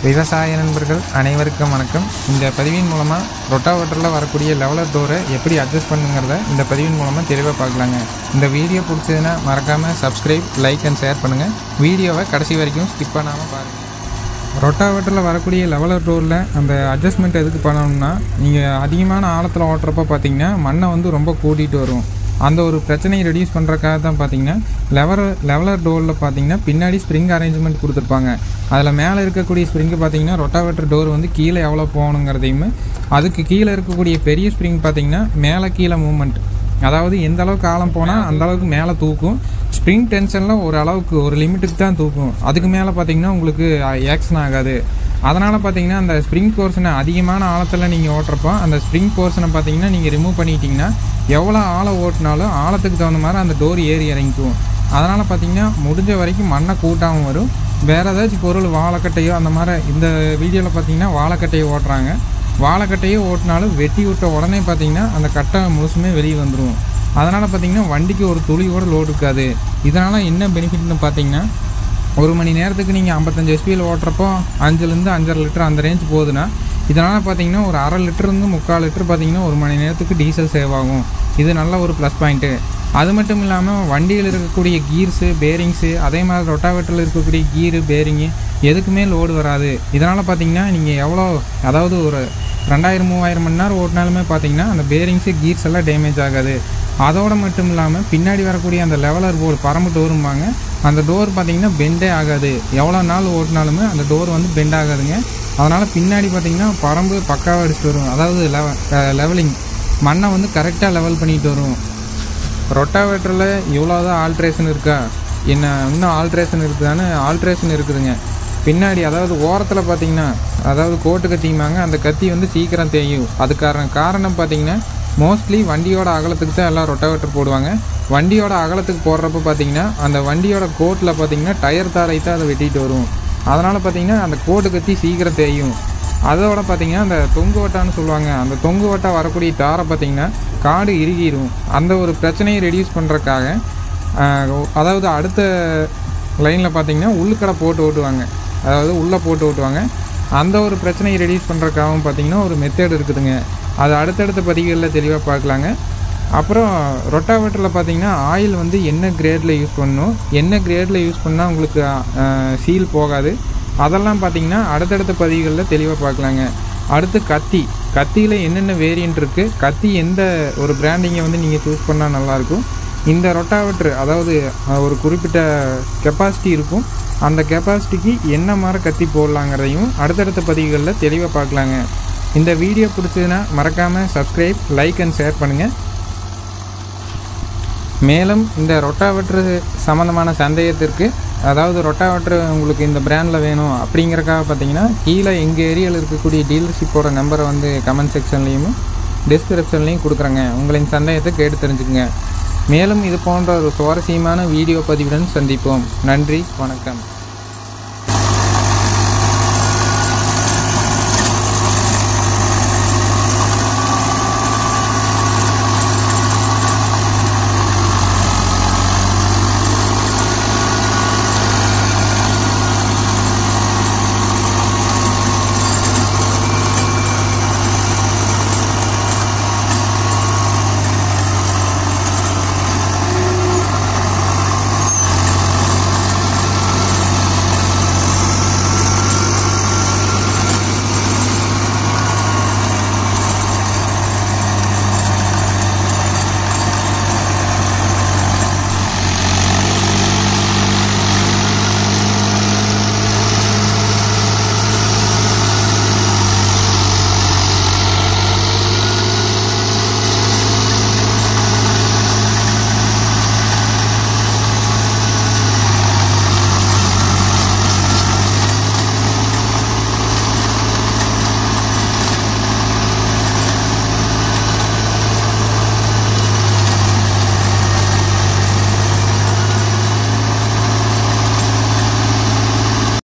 விவசாய நண்பர்கள் அனைவருக்கும் வணக்கம் இந்த பதிவின் மூலமாக ரொட்டாவேட்டரில் வரக்கூடிய லெவலர் டோரை எப்படி அட்ஜஸ்ட் பண்ணுங்கிறத இந்த பதிவின் மூலமாக தெளிவாக பார்க்கலாங்க இந்த வீடியோ பிடிச்சதுன்னா மறக்காமல் சப்ஸ்கிரைப் லைக் அண்ட் ஷேர் பண்ணுங்கள் வீடியோவை கடைசி வரைக்கும் ஸ்கிப் பண்ணாமல் பாருங்கள் ரொட்டாவேட்டரில் வரக்கூடிய லெவலர் டோரில் அந்த அட்ஜஸ்ட்மெண்ட் எதுக்கு பண்ணணும்னா நீங்கள் அதிகமான ஆழத்தில் ஓட்டுறப்ப பார்த்தீங்கன்னா மண்ணை வந்து ரொம்ப கூட்டிகிட்டு வரும் அந்த ஒரு பிரச்சனையை ரெடியூஸ் பண்ணுறக்காக தான் பார்த்தீங்கன்னா லெவலர் லெவலர் டோரில் பார்த்தீங்கன்னா பின்னாடி ஸ்ப்ரிங் அரேஞ்ச்மெண்ட் கொடுத்துருப்பாங்க அதில் மேலே இருக்கக்கூடிய ஸ்ப்ரிங்கு பார்த்தீங்கன்னா ரொட்டாவேட்டர் டோர் வந்து கீழே எவ்வளோ போகணுங்கிறதையுமே அதுக்கு கீழே இருக்கக்கூடிய பெரிய ஸ்ப்ரிங் பார்த்தீங்கன்னா மேலே கீழே மூவ்மெண்ட் அதாவது எந்த அளவுக்கு ஆழம் போனால் அந்த அளவுக்கு மேலே தூக்கும் ஸ்ப்ரிங் டென்ஷனில் ஒரு அளவுக்கு ஒரு லிமிட்டுக்கு தான் தூக்கும் அதுக்கு மேலே பார்த்தீங்கன்னா உங்களுக்கு ஆக்ஷன் ஆகாது அதனால் பார்த்தீங்கன்னா அந்த ஸ்ப்ரிங் போர்ஷனை அதிகமான ஆழத்தில் நீங்கள் ஓட்டுறப்போ அந்த ஸ்ப்ரிங் போர்ஷனை பார்த்தீங்கன்னா நீங்கள் ரிமூவ் பண்ணிட்டீங்கன்னா எவ்வளோ ஆழம் ஓட்டினாலும் ஆழத்துக்கு தகுந்த மாதிரி அந்த டோர் ஏறி இறங்கிக்கும் அதனால் பார்த்தீங்கன்னா முடிஞ்ச வரைக்கும் மண்ணை கூட்டாமல் வரும் வேறு ஏதாச்சும் பொருள் வாழைக்கட்டையோ அந்த மாதிரி இந்த வீடியோவில் பார்த்தீங்கன்னா வாழைக்கட்டையை ஓட்டுறாங்க வாழைக்கட்டையே ஓட்டினாலும் வெட்டி விட்ட உடனே பார்த்தீங்கன்னா அந்த கட்டை முழுசுமே வெளியே வந்துடும் அதனால் பார்த்தீங்கன்னா வண்டிக்கு ஒரு துளி கூட லோடு இருக்காது இதனால் என்ன பெனிஃபிட்னு பார்த்தீங்கன்னா ஒரு மணி நேரத்துக்கு நீங்கள் ஐம்பத்தஞ்சு எஸ்பியில் ஓட்டுறப்போ அஞ்சுலேருந்து அஞ்சரை லிட்டர் அந்த ரேஞ்ச் போகுதுன்னா இதனால் பார்த்தீங்கன்னா ஒரு அரை லிட்டருந்து முக்கால் லிட்டர் பார்த்தீங்கன்னா ஒரு மணி நேரத்துக்கு டீசல் சேவ் ஆகும் இது நல்ல ஒரு ப்ளஸ் பாயிண்ட்டு அது மட்டும் இல்லாமல் வண்டியில் இருக்கக்கூடிய கீர்ஸு பேரிங்ஸு அதே மாதிரி ரொட்டாவேட்டரில் இருக்கக்கூடிய கீரு பேரிங்கு எதுக்குமே லோடு வராது இதனால் பார்த்தீங்கன்னா நீங்கள் எவ்வளோ அதாவது ஒரு ரெண்டாயிரம் மூவாயிரம் மணி நேரம் ஓட்டினாலுமே பார்த்தீங்கன்னா அந்த பேரிங்ஸு கீர்ஸ் எல்லாம் டேமேஜ் ஆகாது அதோடு மட்டும் இல்லாமல் பின்னாடி வரக்கூடிய அந்த லெவலர் போர்டு பரம்பு டோரும்பாங்க அந்த டோர் பார்த்தீங்கன்னா பெண்டே ஆகாது எவ்வளோ நாள் ஓட்டினாலுமே அந்த டோர் வந்து பெண்ட் ஆகாதுங்க அதனால் பின்னாடி பார்த்தீங்கன்னா பரம்பு பக்காவாக அடிச்சுட்டு வரும் அதாவது லெவ லெவலிங் மண்ணை வந்து கரெக்டாக லெவல் பண்ணிட்டு வரும் ரொட்டாவேட்டரில் இவ்வளோதான் ஆல்ட்ரேஷன் இருக்கா என்ன இன்னும் ஆல்ட்ரேஷன் இருக்குதான்னு ஆல்ட்ரேஷன் இருக்குதுங்க பின்னாடி அதாவது ஓரத்தில் பார்த்தீங்கன்னா அதாவது கோட்டு கத்தியுமாங்க அந்த கத்தி வந்து சீக்கிரம் தேயும் அதுக்கான காரணம் பார்த்தீங்கன்னா மோஸ்ட்லி வண்டியோட அகலத்துக்கு தான் எல்லாம் ரொட்டாவேட்டர் போடுவாங்க வண்டியோட அகலத்துக்கு போடுறப்ப பார்த்தீங்கன்னா அந்த வண்டியோட கோட்டில் பார்த்தீங்கன்னா டயர் தாரை தான் அதை வெட்டிட்டு வரும் அதனால் பார்த்தீங்கன்னா அந்த கோட்டு கத்தி சீக்கிரம் தேயும் அதோட பார்த்தீங்கன்னா அந்த தொங்கு வட்டான்னு சொல்லுவாங்க அந்த தொங்கு வட்டா வரக்கூடிய தாரை பார்த்தீங்கன்னா காடு இறுகிடும் அந்த ஒரு பிரச்சனையை ரெடியூஸ் பண்ணுறக்காக அதாவது அடுத்த லைனில் பார்த்தீங்கன்னா உள்ளுக்கடை போட்டு ஓட்டுவாங்க அதாவது உள்ளே போட்டு ஓட்டுவாங்க அந்த ஒரு பிரச்சனையை ரெடியூஸ் பண்ணுறக்காகவும் பார்த்தீங்கன்னா ஒரு மெத்தட் இருக்குதுங்க அது அடுத்தடுத்த பதிவுகளில் தெளிவாக பார்க்கலாங்க அப்புறம் ரொட்டாவேட்டரில் பார்த்தீங்கன்னா ஆயில் வந்து என்ன கிரேடில் யூஸ் பண்ணணும் என்ன கிரேடில் யூஸ் பண்ணால் உங்களுக்கு சீல் போகாது அதெல்லாம் பார்த்தீங்கன்னா அடுத்தடுத்த பதிவுகளில் தெளிவாக பார்க்கலாங்க அடுத்து கத்தி கத்தியில் என்னென்ன வேரியன்ட் இருக்குது கத்தி எந்த ஒரு பிராண்டிங்கை வந்து நீங்கள் சூஸ் பண்ணால் நல்லாயிருக்கும் இந்த ரொட்டாவேட்ரு அதாவது ஒரு குறிப்பிட்ட கெப்பாசிட்டி இருக்கும் அந்த கெப்பாசிட்டிக்கு என்ன மாதிரி கத்தி போடலாங்கிறதையும் அடுத்தடுத்த பதிவுகளில் தெளிவாக பார்க்கலாங்க இந்த வீடியோ பிடிச்சதுன்னா மறக்காமல் சப்ஸ்கிரைப் லைக் அண்ட் ஷேர் பண்ணுங்கள் மேலும் இந்த ரொட்டாவேட்ரு சம்மந்தமான சந்தேகத்திற்கு அதாவது ரொட்டாவேட்ரு உங்களுக்கு இந்த பிராண்டில் வேணும் அப்படிங்கிறக்காக பார்த்தீங்கன்னா கீழே எங்கள் ஏரியாவில் இருக்கக்கூடிய டீலர்ஷிப்போட நம்பரை வந்து கமெண்ட் செக்ஷன்லேயும் டிஸ்கிரிப்ஷன்லேயும் கொடுக்குறேங்க உங்களின் சந்தேகத்தை கேட்டு தெரிஞ்சுக்குங்க மேலும் இது போன்ற ஒரு சுவாரஸ்யமான வீடியோ பதிவுடன் சந்திப்போம் நன்றி வணக்கம்